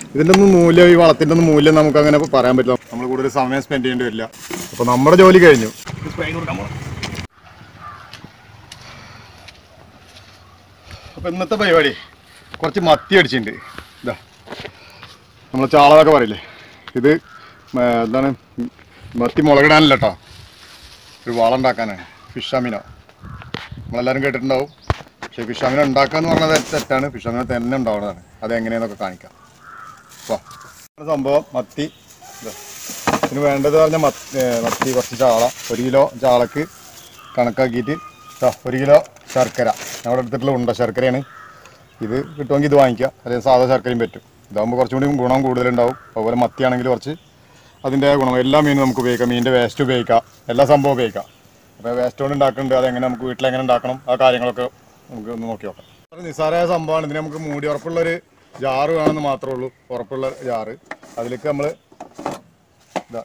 ഇതിൻ്റെ ഒന്നും മൂല്യം ഈ വളത്തിൻ്റെ ഒന്നും മൂല്യം നമുക്ക് അങ്ങനെ പറയാൻ പറ്റില്ല നമ്മൾ കൂടുതൽ സമയം സ്പെൻഡ് ചെയ്യേണ്ടി വരില്ല അപ്പോൾ നമ്മുടെ ജോലി കഴിഞ്ഞു അപ്പോൾ ഇന്നത്തെ പരിപാടി കുറച്ച് മത്തി അടിച്ചിട്ടുണ്ട് ഇതാ നമ്മൾ ചാളതൊക്കെ പറയില്ലേ ഇത് മ, എന്താണ് മത്തി മുളകിടാനല്ല കേട്ടോ ഒരു വളം ഉണ്ടാക്കാനാണ് ഫിഷ് അമീനോ നമ്മളെല്ലാവരും കേട്ടിട്ടുണ്ടാവും പക്ഷേ ഫിഷ് അമീനോ ഉണ്ടാക്കുക എന്ന് പറഞ്ഞത് തെറ്റാണ് ഫിഷ് അമീനോ തന്നെ ഉണ്ടാവുന്നതാണ് അത് എങ്ങനെയാണെന്നൊക്കെ കാണിക്കാം വാ ഇതാണ് സംഭവം മത്തി ഇതാ. ഇതിന് വേണ്ടത് പറഞ്ഞാൽ മത്തി ഏ, മത്തി കുറച്ച് ചാള ഒരു കിലോ ചാളക്ക് കണക്കാക്കിയിട്ട് ദാ ഒരു കിലോ ശർക്കര ഞങ്ങളുടെ അടുത്തിട്ടുള്ള ഉണ്ട ശർക്കരയാണ് ഇത് കിട്ടുമെങ്കിൽ ഇത് വാങ്ങിക്കുക അല്ലെങ്കിൽ സാധാ ശർക്കരയും പറ്റും ഇതാകുമ്പോൾ കുറച്ചും കൂടി ഗുണം കൂടുതലുണ്ടാവും അതുപോലെ മത്തിയാണെങ്കിൽ കുറച്ച് അതിൻ്റെ ഗുണം എല്ലാ മീനും നമുക്ക് ഉപയോഗിക്കാം മീനിൻ്റെ വേസ്റ്റ് ഉപയോഗിക്കാം എല്ലാ സംഭവം ഉപയോഗിക്കാം അപ്പോൾ വേസ്റ്റ് കൊണ്ട് ഉണ്ടാക്കുന്നുണ്ട് അതെങ്ങനെ നമുക്ക് വീട്ടിൽ എങ്ങനെ ഉണ്ടാക്കണം ആ കാര്യങ്ങളൊക്കെ നമുക്ക് ഒന്ന് നോക്കി നോക്കാം വളരെ നിസ്സാരമായ സംഭവമാണ് ഇതിന് നമുക്ക് മൂടി ഉറപ്പുള്ളൊരു ജാറ് വേണമെന്ന് മാത്രമേ ഉള്ളൂ ഉറപ്പുള്ള ജാറ് അതിലേക്ക് നമ്മൾ ഇതാ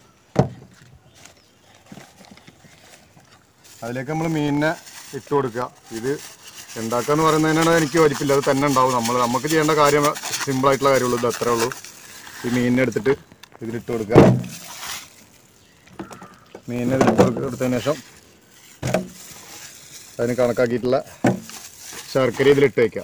അതിലേക്ക് നമ്മൾ മീനിനെ ഇട്ട് കൊടുക്കുക ഇത് ഉണ്ടാക്കുക എന്ന് പറയുന്നതിനാണ് എനിക്ക് വലിപ്പില്ല അത് തന്നെ ഉണ്ടാവും നമ്മൾ നമുക്ക് ചെയ്യേണ്ട കാര്യം സിമ്പിൾ ആയിട്ടുള്ള കാര്യമുള്ളൂ ഇത് അത്രേ ഉള്ളൂ ഈ മീനിനെ എടുത്തിട്ട് ഇതിലിട്ട് കൊടുക്കുക മീനിനെ ഇതിലിട്ട് കൊടുക്ക- കൊടുത്തതിന് ശേഷം അതിന് കണക്കാക്കിയിട്ടുള്ള ശർക്കര ഇതിലിട്ട് വയ്ക്കുക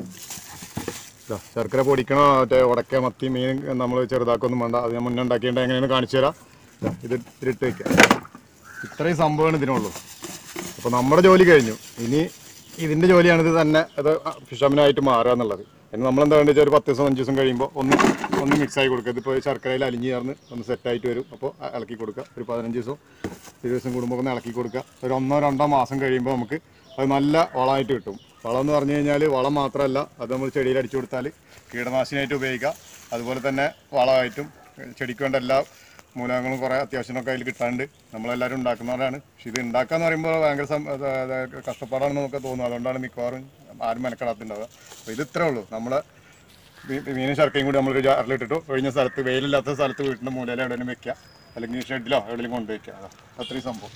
ഇതാ, ശർക്കര പൊടിക്കണോ മറ്റേ ഉടക്ക മത്തി മീൻ നമ്മൾ ചെറുതാക്കൊന്നും വേണ്ട അത് ഞാൻ മുന്നേ ഉണ്ടാക്കിയിട്ട് എങ്ങനെയാണ് കാണിച്ചു തരാം ഇതാ, ഇത് ഇതിലിട്ട് വയ്ക്കുക ഇത്രയും സംഭവമാണ് ഇതിനുള്ളൂ അപ്പോൾ നമ്മുടെ ജോലി കഴിഞ്ഞു ഇനി ഇതിൻ്റെ ജോലിയാണ് ഇത് തന്നെ അത് ഫിഷമിനായിട്ട് മാറുക എന്നുള്ളത് ഇനി നമ്മളെന്താ വേണ്ടത് വെച്ചാൽ ഒരു പത്ത് ദിവസം അഞ്ച് ദിവസം കഴിയുമ്പോൾ ഒന്ന് ഒന്ന് മിക്സ് ആയി കൊടുക്കുക ഇതിപ്പോൾ ശർക്കരയിൽ അലിഞ്ഞ് ചേർന്ന് ഒന്ന് സെറ്റായിട്ട് വരും അപ്പോൾ അ- ഇളക്കി കൊടുക്കുക ഒരു പതിനഞ്ച് ദിവസം ഇരുപത് ദിവസം കൂടുമ്പോൾ ഒന്ന് ഇളക്കി കൊടുക്കുക ഒരു ഒന്നോ രണ്ടോ മാസം കഴിയുമ്പോൾ നമുക്ക് അത് നല്ല വളമായിട്ട് കിട്ടും വളം എന്ന് പറഞ്ഞു കഴിഞ്ഞാൽ വളം മാത്രമല്ല അത് നമ്മൾ ചെടിയിൽ അടിച്ചു കൊടുത്താൽ കീടനാശിനിയായിട്ട് ഉപയോഗിക്കാം അതുപോലെ തന്നെ വളമായിട്ടും ചെടിക്ക് വേണ്ട എല്ലാ മൂലകങ്ങളും കുറേ അത്യാവശ്യമൊക്കെ അതിൽ കിട്ടാണ്ട് നമ്മളെല്ലാവരും ഉണ്ടാക്കുന്നവരാണ് പക്ഷെ ഇത് ഉണ്ടാക്കാന്ന് പറയുമ്പോൾ ഭയങ്കര സം- അത് അത് കഷ്ടപ്പാടാണെന്ന് നമുക്ക് തോന്നും അതുകൊണ്ടാണ് മിക്കവാറും ആരും മെനക്കെടാത്തുണ്ടാവുക അപ്പോൾ ഇത് ഇത്രേ ഉള്ളൂ നമ്മളെ മീ- മീനും ശർക്കയും കൂടി നമ്മളൊരു ജാറിലിട്ടിട്ടു ഒഴിഞ്ഞ സ്ഥലത്ത് വെയിലില്ലാത്ത സ്ഥലത്ത് വീട്ടിൻ്റെ മൂലയിൽ എവിടെയെങ്കിലും വെക്കുക അല്ലെങ്കിൽ ഷെഡിലോ എവിടെയെങ്കിലും കൊണ്ടുവയ്ക്കുക അതാ അത്രയും സംഭവം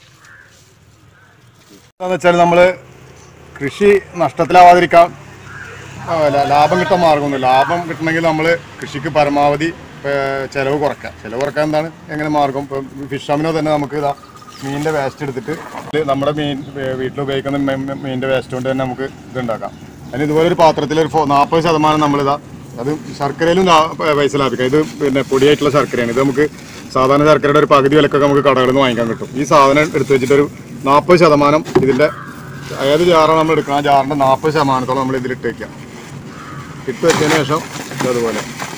എന്താണെന്ന് വെച്ചാൽ നമ്മൾ കൃഷി നഷ്ടത്തിലാവാതിരിക്കാൻ ആ, ല- ലാഭം കിട്ടാൻ മാർഗമൊന്നും ലാഭം കിട്ടണമെങ്കിൽ നമ്മൾ കൃഷിക്ക് പരമാവധി ഏർ, ചെലവ് കുറയ്ക്കാം ചെലവ് കുറയ്ക്കാൻ എന്താണ് എങ്ങനെ മാർഗം ഇപ്പം ഫിഷ് അമിനോ തന്നെ നമുക്ക് ഇതാ മീനിൻ്റെ വേസ്റ്റ് എടുത്തിട്ട് ഇത് നമ്മുടെ മീൻ ഏർ, വീട്ടിൽ ഉപയോഗിക്കുന്ന മീ- മീ- മീനിൻ്റെ വേസ്റ്റ് കൊണ്ട് തന്നെ നമുക്ക് ഇത് ഉണ്ടാക്കാം അതിന് ഇതുപോലെ ഒരു പാത്രത്തിൽ ഒരു നാൽപ്പത് ശതമാനം നമ്മളിതാ അത് ശർക്കരയിലും ലാ- പ- പൈസ ലാഭിക്കാം ഇത് പിന്നെ പൊടിയായിട്ടുള്ള ശർക്കരയാണ് ഇത് നമുക്ക് സാധാരണ ശർക്കരയുടെ ഒരു പകുതി വിലക്കൊക്കെ നമുക്ക് കടകളിൽ നിന്ന് വാങ്ങിക്കാൻ കിട്ടും ഈ സാധനം എടുത്ത് വെച്ചിട്ട് ഒരു നാൽപ്പത് ശതമാനം ഇതിൻ്റെ ഏത് ജാറാണ് നമ്മൾ എടുക്കുന്നത് ആ ജാറിൻ്റെ നാൽപ്പത് ശതമാനത്തോളം നമ്മൾ ഇതിലിട്ട് വയ്ക്കാം ഇട്ട് വെച്ചതിന് ശേഷം ഇതതുപോലെ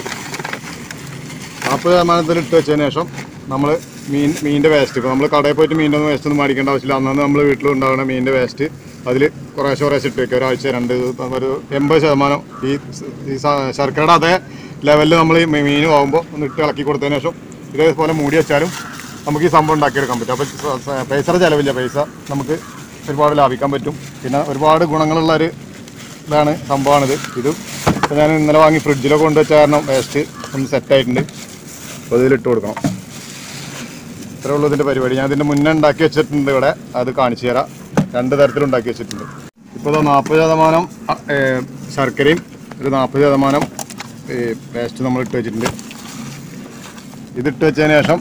നാൽപ്പത് ശതമാനത്തിൽ ഇട്ട് വെച്ചതിന് ശേഷം നമ്മൾ മീൻ മീനിൻ്റെ വേസ്റ്റ് ഇപ്പോൾ നമ്മൾ കടയിൽ പോയിട്ട് മീനിൻ്റെ ഒന്നും വേസ്റ്റ് ഒന്നും മേടിക്കേണ്ട ആവശ്യമില്ല അന്നു നമ്മൾ വീട്ടിൽ ഉണ്ടാകുന്ന മീനിൻ്റെ വേസ്റ്റ് അതിൽ കുറേശ്ശെ കുറേശ്ശെ ഇട്ട് വെക്കുക ഒരാഴ്ച രണ്ട് ദിവസം ഒരു എൺപത് ശതമാനം ഈ സ്- ഈ സ- ശർക്കരയുടെ അതേ ലെവലിൽ നമ്മൾ ഈ മീൻ ആകുമ്പോൾ ഒന്ന് ഇട്ട് ഇളക്കി കൊടുത്തതിന് ശേഷം ഇതേപോലെ മൂടി വെച്ചാലും നമുക്ക് ഈ സംഭവം ഉണ്ടാക്കിയെടുക്കാൻ പറ്റും അപ്പോൾ സ- സ- പൈസയുടെ ചിലവില്ല പൈസ നമുക്ക് ഒരുപാട് ലാഭിക്കാൻ പറ്റും പിന്നെ ഒരുപാട് ഗുണങ്ങളുള്ള ഒരു ഇതാണ് സംഭവമാണിത് ഇത് ഇപ്പോൾ ഞാൻ ഇന്നലെ വാങ്ങി ഫ്രിഡ്ജിലൊക്കെ കൊണ്ടുവച്ച കാരണം വേസ്റ്റ് ഒന്ന് സെറ്റായിട്ടുണ്ട് അപ്പോൾ ഇതിലിട്ട് കൊടുക്കണം ഇത്രേ ഉള്ളൂ ഇതിൻ്റെ പരിപാടി ഞാൻ ഇതിൻ്റെ മുന്നേ ഉണ്ടാക്കി വെച്ചിട്ടുണ്ട് ഇവിടെ അത് കാണിച്ചു തരാം രണ്ട് തരത്തിൽ ഉണ്ടാക്കി വെച്ചിട്ടുണ്ട് ഇപ്പോൾ നാൽപ്പത് ശതമാനം അ, ഏ, ശർക്കരയും ഒരു നാൽപ്പത് ശതമാനം പേസ്റ്റ് നമ്മൾ ഇട്ട് വെച്ചിട്ടുണ്ട് ഇതിട്ട് വെച്ചതിന് ശേഷം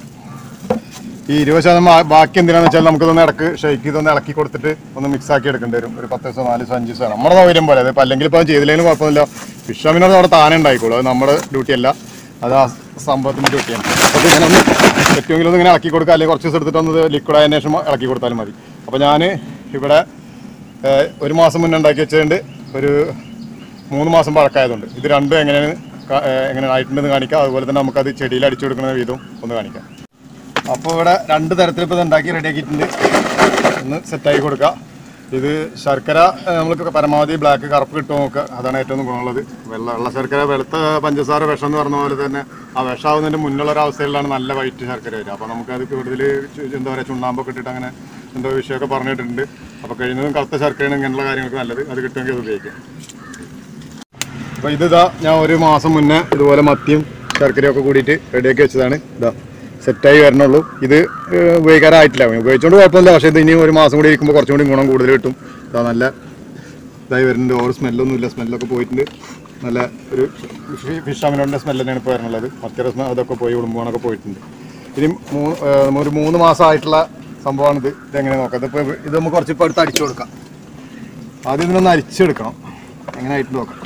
ഈ ഇരുപത് ശതമാനം ബാ- ബാക്കി എന്തിനാന്ന് വെച്ചാൽ നമുക്കിതൊന്ന് ഇടക്ക് ഷെയ്ക്ക് ഇതൊന്ന് ഇളക്കി കൊടുത്തിട്ട് ഒന്ന് മിക്സ് ആക്കി എടുക്കേണ്ടി വരും ഒരു പത്ത് ദിവസം നാല് ദിവസം അഞ്ച് ദിവസം നമ്മുടെ സൗകര്യം പോലെ അതിപ്പോൾ അല്ലെങ്കിൽ ഇപ്പോൾ ചെയ്തില്ലെങ്കിലും കുഴപ്പമില്ല ഫിഷാമിനോട് അവിടെ താനെ ഉണ്ടായിക്കോളൂ അത് നമ്മുടെ ഡ്യൂട്ടി അല്ല അത് ആ സംഭവത്തിൻ്റെ ഡ്യൂട്ടിയാണ് അപ്പോൾ ഇങ്ങനെ ഒന്ന് പറ്റുമെങ്കിൽ ഒന്ന് ഇങ്ങനെ ഇളക്കി കൊടുക്കുക അല്ലെങ്കിൽ കുറച്ച് ദിവസം എടുത്തിട്ട് ഒന്ന് ലിക്വിഡ് ആയതിനു ശേഷം ഇളക്കി കൊടുത്താലും മതി അപ്പോൾ ഞാൻ ഇവിടെ ഏഹ്, ഒരു മാസം മുന്നേ ഉണ്ടാക്കി വെച്ചതുകൊണ്ട് ഒരു മൂന്ന് മാസം പഴക്കമായതുകൊണ്ട് ഇത് രണ്ടും എങ്ങനെയാണ് ക- ഏഹ്, എങ്ങനെ ആയിട്ടുണ്ടെന്ന് കാണിക്കാം അതുപോലെ തന്നെ നമുക്കത് ചെടിയിൽ അടിച്ചു കൊടുക്കുന്ന വിധം ഒന്ന് കാണിക്കാം അപ്പോൾ ഇവിടെ രണ്ട് തരത്തിൽ ഇപ്പോൾ ഇത് ഉണ്ടാക്കി റെഡിയാക്കിയിട്ടുണ്ട് ഒന്ന് സെറ്റാക്കി കൊടുക്കുക ഇത് ശർക്കര നമ്മൾ പരമാവധി ബ്ലാക്ക് കറുപ്പ് കിട്ടുമോ നോക്കുക അതാണ് ഏറ്റവും ഗുണമുള്ളത് വെള്ള വെള്ള ശർക്കര വെളുത്ത പഞ്ചസാര വിഷം എന്ന് പറഞ്ഞ പോലെ തന്നെ ആ വിഷമാവുന്നതിൻ്റെ മുന്നുള്ള ഒരു അവസ്ഥയിലാണ് നല്ല വൈറ്റ് ശർക്കര വരിക അപ്പോൾ നമുക്കത് കൂടുതൽ ചു- എന്താ പറയുക ചുണ്ണാമ്പൊക്കെ ഇട്ടിട്ട് അങ്ങനെ എന്തോ വിഷയമൊക്കെ പറഞ്ഞിട്ടുണ്ട് അപ്പോൾ കഴിയുന്നതും കറുത്ത ശർക്കരയാണ് ഇങ്ങനെയുള്ള കാര്യങ്ങൾക്ക് നല്ലത് അത് കിട്ടുമെങ്കിൽ അത് ഉപയോഗിക്കാം അപ്പോൾ ഇതിതാ ഞാൻ ഒരു മാസം മുന്നേ ഇതുപോലെ മത്തിയും ശർക്കരയും ഒക്കെ കൂടിയിട്ട് റെഡിയാക്കി വെച്ചതാണ് ഇതാ സെറ്റായി വരണുള്ളൂ ഇത് ഏഹ്, ഉപയോഗിക്കാറായിട്ടില്ല ഉപയോഗിച്ചുകൊണ്ട് കുഴപ്പമില്ല പക്ഷേ ഇത് ഇനി ഒരു മാസം കൂടി ഇരിക്കുമ്പോൾ കുറച്ചും കൂടി ഗുണം കൂടുതൽ കിട്ടും ഇതാ നല്ല ഇതായി വരുന്നുണ്ട് ഓവർ സ്മെല്ലൊന്നും ഇല്ല സ്മെല്ലൊക്കെ പോയിട്ടുണ്ട് നല്ല ഒരു ഫിഷ് അമിനോൻ്റെ സ്മെല്ല് തന്നെയാണ് ഇപ്പോൾ വരണുള്ളത് മറ്റൊരു സ്മെൽ അതൊക്കെ പോയി ഉളുമ്പോണൊക്കെ പോയിട്ടുണ്ട് ഇനി മൂന്ന് ഏഹ് ഒരു മൂന്ന് മാസമായിട്ടുള്ള സംഭവമാണ് ഇത് ഇതെങ്ങനെ നോക്കാം ഇതിപ്പോൾ ഇത് നമുക്ക് കുറച്ച് ഇപ്പോൾ അടുത്ത് അടിച്ചു കൊടുക്കാം ആദ്യം ഇതിനൊന്ന് അരിച്ചെടുക്കണം എങ്ങനെ ആയിട്ട് നോക്കാം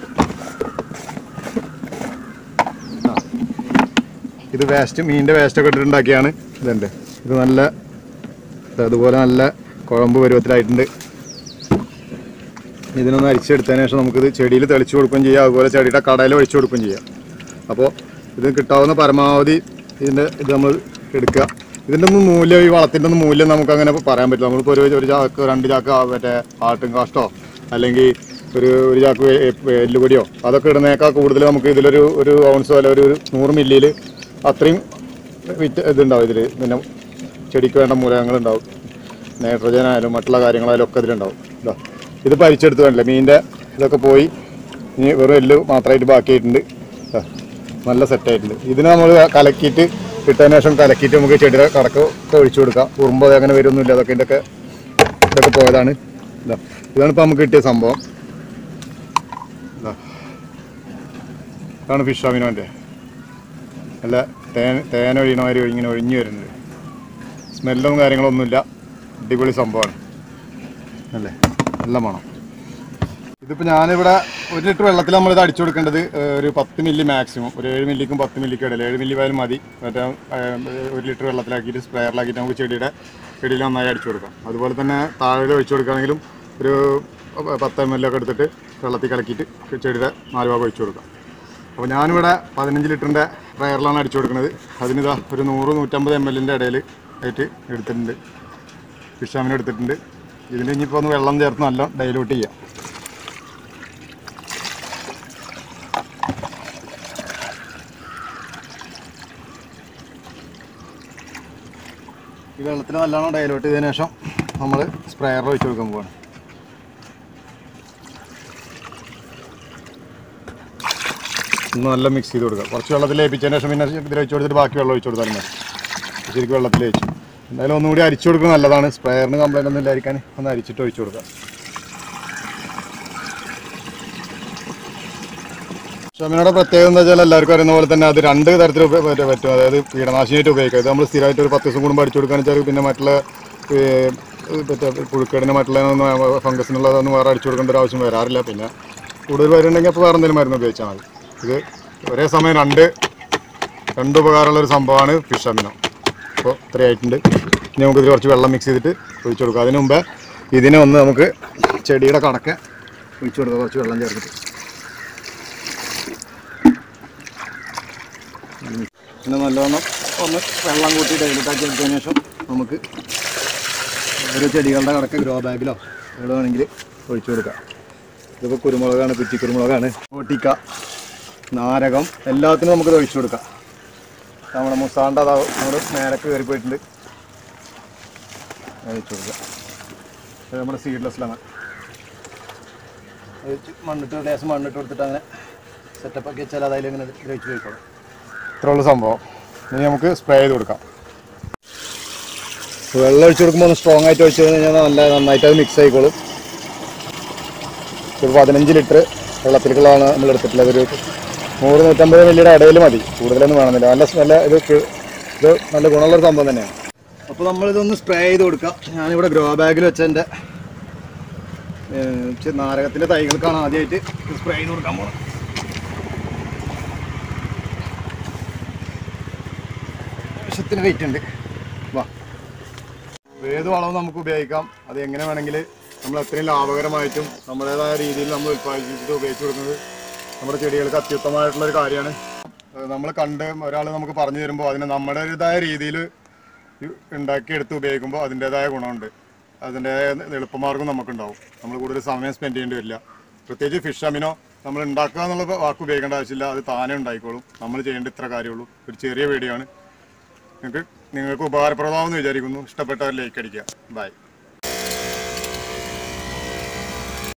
ആ. ഇത് വേസ്റ്റ് മീനിൻ്റെ വേസ്റ്റൊക്കെ ഇട്ടിട്ടുണ്ടാക്കിയാണ് ഇതുണ്ട് ഇത് നല്ല ഇത് അതുപോലെ നല്ല കുഴമ്പ് പരുവത്തിലായിട്ടുണ്ട് ഇതിനൊന്ന് അരിച്ചെടുത്തതിന് ശേഷം നമുക്കിത് ചെടിയിൽ തെളിച്ചു കൊടുക്കുകയും ചെയ്യാം അതുപോലെ ചെടിയുടെ കടയിൽ ഒഴിച്ചു കൊടുക്കുകയും ചെയ്യാം അപ്പോൾ ഇത് കിട്ടാവുന്ന പരമാവധി ഇതിൻ്റെ ഇത് നമ്മൾ എടുക്കുക ഇതിൻ്റെ ഒന്നും മൂല്യം ഈ വളത്തിൻ്റെ ഒന്നും മൂല്യം നമുക്ക് അങ്ങനെ പറയാൻ പറ്റില്ല നമ്മളിപ്പോൾ ഒരു ഒരു ചാക്ക് രണ്ട് ചാക്ക് ആ മറ്റേ ആട്ടും കാഷ്ടോ അല്ലെങ്കിൽ ഒരു ഒരു ചാക്ക് വെ- വെ- എല്ലുപൊടിയോ അതൊക്കെ ഇടുന്നേക്കാൾ കൂടുതൽ നമുക്ക് ഇതിലൊരു ഒരു ഔൺസോ അല്ല ഒരു ഒരു നൂറ് മില്ലിയിൽ അത്രയും വിറ്റ് ഇതുണ്ടാവും ഇതിൽ പിന്നെ ചെടിക്ക് വേണ്ട മൂലകങ്ങളുണ്ടാവും നൈട്രജൻ ആയാലും മറ്റുള്ള കാര്യങ്ങളായാലും ഒക്കെ ഇതിലുണ്ടാവും ഇതാ ഇത് പരിച്ചെടുത്ത് വേണ്ടല്ലേ മീനിൻ്റെ ഇതൊക്കെ പോയി ഇനി വെറും എല്ല് മാത്രമായിട്ട് ബാക്കിയായിട്ടുണ്ട് ദാ, നല്ല സെറ്റായിട്ടുണ്ട് ഇതിന് നമ്മൾ കലക്കിയിട്ട് ഇട്ടതിന് ശേഷം കലക്കിയിട്ട് നമുക്ക് ചെടിയുടെ കടക്ക് ഒക്കെ ഒഴിച്ചു കൊടുക്കാം ഉറുമ്പോ അങ്ങനെ വരുമൊന്നുമില്ല അതൊക്കെ ഇതിൻ്റെയൊക്കെ ഇതൊക്കെ പോയതാണ് ഇതാ ഇതാണ് ഇപ്പോൾ നമുക്ക് കിട്ടിയ സംഭവം ഇതാ ഇതാണ് ഫിഷ് അമിനോൻ്റെ നല്ല തേൻ തേൻ ഒഴിയണ മാതിരി ഇങ്ങനെ ഒഴിഞ്ഞു വരുന്നുണ്ട് സ്മെല്ലും കാര്യങ്ങളൊന്നുമില്ല അടിപൊളി സംഭവമാണ് അല്ലേ നല്ല മണം ഇതിപ്പോൾ ഞാനിവിടെ ഒരു ലിറ്റർ വെള്ളത്തിൽ നമ്മളിത് അടിച്ചു കൊടുക്കേണ്ടത് ഏഹ്, ഒരു പത്ത് മില്ലി മാക്സിമം ഒരു ഏഴ് മില്ലിക്കും പത്ത് മില്ലിക്കും ഇടയിൽ ഏഴ് മില്ലി പോയാലും മതി മറ്റേ ഏഹ്, ഒരു ലിറ്റർ വെള്ളത്തിലാക്കിയിട്ട് സ്പ്രെയറിലാക്കിയിട്ട് നമുക്ക് ചെടിയുടെ ചെടിയിൽ നന്നായി അടിച്ചു കൊടുക്കാം അതുപോലെ തന്നെ താഴെ ഒഴിച്ചു കൊടുക്കുകയാണെങ്കിലും ഒരു പത്ത് എം എൽ ഒക്കെ എടുത്തിട്ട് വെള്ളത്തിൽ കലക്കിയിട്ട് ചെടിയുടെ നാല് ഭാഗം ഒഴിച്ചു കൊടുക്കാം അപ്പോൾ ഞാനിവിടെ പതിനഞ്ച് ലിറ്ററിൻ്റെ പ്രയറിലാണ് അടിച്ചു കൊടുക്കുന്നത് അതിനിതാ ഒരു നൂറ് നൂറ്റമ്പത് എം എല്ലിൻ്റെ ഇടയിൽ ആയിട്ട് എടുത്തിട്ടുണ്ട് ഫിഷാമിന് എടുത്തിട്ടുണ്ട് ഇതിൽ ഇനിയിപ്പോൾ ഒന്ന് വെള്ളം ചേർത്ത് നല്ല ഡൈലൂട്ട് ചെയ്യാം ഈ വെള്ളത്തിൽ നല്ലോണം ഡൈലൂട്ട് ചെയ്തതിന് ശേഷം നമ്മൾ സ്പ്രെയറിൽ ഒഴിച്ച് കൊടുക്കാൻ പോവാണ് ഒന്ന് നല്ല മിക്സ് ചെയ്ത് കൊടുക്കുക കുറച്ച് വെള്ളത്തിൽ ലയിപ്പിച്ചതിന് ശേഷം പിന്നെ ഇതിൽ ഒഴിച്ച് കൊടുത്തിട്ട് ബാക്കി വെള്ളം ഒഴിച്ച് കൊടുത്താലും മതി ശരിക്കും വെള്ളത്തിൽ ഒഴിച്ചു എന്തായാലും ഒന്നുകൂടി അരിച്ചു കൊടുക്കുന്നത് നല്ലതാണ് സ്പ്രെയറിന് കംപ്ലൈൻ്റ് ഒന്നും ഇല്ലായിരിക്കാൻ ഒന്ന് അരിച്ചിട്ട് ഒഴിച്ചു കൊടുക്കുക ഷമിനോടെ പ്രത്യേകത എന്താ വെച്ചാൽ എല്ലാവർക്കും അറിയുന്ന പോലെ തന്നെ അത് രണ്ട് തരത്തിൽ ഉപ- മറ്റേ പറ്റും അതായത് കീടനാശിനിയായിട്ട് ഉപയോഗിക്കുക ഇത് നമ്മൾ സ്ഥിരമായിട്ട് ഒരു പത്ത് ദിവസം കൂടുമ്പോൾ അടിച്ചു കൊടുക്കുകയെന്ന് വെച്ചാൽ പിന്നെ മറ്റുള്ള ഏ, മറ്റേ പുഴുക്കേടിന് മറ്റുള്ള ഫംഗസിനുള്ളതൊന്നും വേറെ അടിച്ചു കൊടുക്കേണ്ട ഒരു ആവശ്യം വരാറില്ല പിന്നെ കൂടുതൽ വരുന്നുണ്ടെങ്കിൽ അപ്പോൾ വേറെ എന്തെങ്കിലും മരുന്ന് ഉപയോഗിച്ചാൽ മതി ഇത് ഒരേ സമയം രണ്ട് രണ്ട് ഉപകാരമുള്ള ഒരു സംഭവമാണ് ഫിഷ് അമിനോ അപ്പോൾ ഇത്രയായിട്ടുണ്ട് ഇനി നമുക്ക് ഇതിൽ കുറച്ച് വെള്ളം മിക്സ് ചെയ്തിട്ട് ഒഴിച്ചു കൊടുക്കാം അതിന് മുമ്പേ ഇതിനെ ഒന്ന് നമുക്ക് ചെടിയുടെ കണക്ക് ഒഴിച്ചു കൊടുക്കാം കുറച്ച് വെള്ളം ചേർത്തിട്ട് പിന്നെ നല്ലവണ്ണം ഒന്ന് വെള്ളം കൂട്ടി ഡൈലൂട്ടാക്കി എടുത്തതിന് ശേഷം നമുക്ക് ഓരോ ചെടികളുടെ കടക്ക് ഗ്രോ ബാഗിലോ എവിടെ വേണമെങ്കിൽ ഒഴിച്ചു കൊടുക്കാം ഇതിപ്പോൾ കുരുമുളകാണ് കുറ്റി കുരുമുളകാണ് ഓട്ടിക്ക നാരകം എല്ലാത്തിനും നമുക്കിത് ഒഴിച്ചു കൊടുക്കാം നമ്മുടെ മുസാണ്ട അതാ നമ്മുടെ നേരക്ക് കയറി പോയിട്ടുണ്ട് അത് ഒഴിച്ചു കൊടുക്കാം ഇത് നമ്മുടെ സീഡ്ലെസ് ലെമൺ ഒഴിച്ച് മണ്ണിട്ട് ലേശം മണ്ണിട്ട് കൊടുത്തിട്ട് അങ്ങനെ സെറ്റപ്പ് ആക്കി വെച്ചാൽ അതായാലും ഇങ്ങനെ ഇതിൽ ഒഴിച്ച് പോയിക്കോളും ഇത്രയുള്ള സംഭവം ഇനി നമുക്ക് സ്പ്രേ ചെയ്ത് കൊടുക്കാം വെള്ളം ഒഴിച്ച് കൊടുക്കുമ്പോൾ ഒന്ന് സ്ട്രോങ് ആയിട്ട് ഒഴിച്ച് കഴിഞ്ഞാൽ നല്ല നന്നായിട്ട് അത് മിക്സ് ആയിക്കോളും ഒരു പതിനഞ്ച് ലിറ്റർ വെള്ളത്തിലേക്കുള്ളതാണ് നമ്മൾ എടുത്തിട്ടുള്ളത് ഒരു നൂറ് നൂറ്റമ്പത് മില്ലിയുടെ ഇടയിൽ മതി കൂടുതലൊന്നും വേണമെന്നില്ല നല്ല നല്ല ഇത് കി- ഇത് നല്ല ഗുണമുള്ളൊരു സംഭവം തന്നെയാണ് അപ്പോൾ നമ്മളിതൊന്ന് സ്പ്രേ ചെയ്ത് കൊടുക്കാം ഞാനിവിടെ ഗ്രോ ബാഗിൽ വെച്ചതിൻ്റെ നാരകത്തിൻ്റെ തൈകൾക്കാണ് ആദ്യമായിട്ട് സ്പ്രേ ചെയ്ത് കൊടുക്കാൻ പോകുന്നത് ആവശ്യത്തിന് വെയിറ്റ് ഉണ്ട് വാ ഏത് വളവും നമുക്ക് ഉപയോഗിക്കാം അത് എങ്ങനെ വേണമെങ്കിൽ നമ്മൾ അത്രയും ലാഭകരമായിട്ടും നമ്മുടേതായ രീതിയിൽ നമ്മൾ ഉത്പാദിപ്പിച്ചിട്ട് ഉപയോഗിച്ച് കൊടുക്കുന്നത് നമ്മുടെ ചെടികൾക്ക് അത്യുത്തമമായിട്ടുള്ള ഒരു കാര്യമാണ് നമ്മൾ കണ്ട് ഒരാൾ നമുക്ക് പറഞ്ഞു തരുമ്പോൾ അതിനെ നമ്മുടേതായ രീതിയിൽ ഉണ്ടാക്കിയെടുത്ത് ഉപയോഗിക്കുമ്പോൾ അതിൻ്റെതായ ഗുണമുണ്ട് അതിൻ്റെ എളുപ്പമാർഗം നമുക്കുണ്ടാവും നമ്മൾ കൂടുതൽ സമയം സ്പെൻഡ് ചെയ്യേണ്ടി വരില്ല പ്രത്യേകിച്ച് ഫിഷ് അമിനോ നമ്മൾ ഉണ്ടാക്കുക എന്നുള്ള വാക്ക് ഉപയോഗിക്കേണ്ട ആവശ്യമില്ല അത് താനേ ഉണ്ടായിക്കോളും നമ്മൾ ചെയ്യേണ്ട ഇത്ര കാര്യമുള്ളൂ ഒരു ചെറിയ വീഡിയോ ആണ് നിങ്ങൾക്ക് നിങ്ങൾക്ക് ഉപകാരപ്രദമാണെന്ന് വിചാരിക്കുന്നു ഇഷ്ടപ്പെട്ടവർ ലൈക്ക് അടിക്കുക ബൈ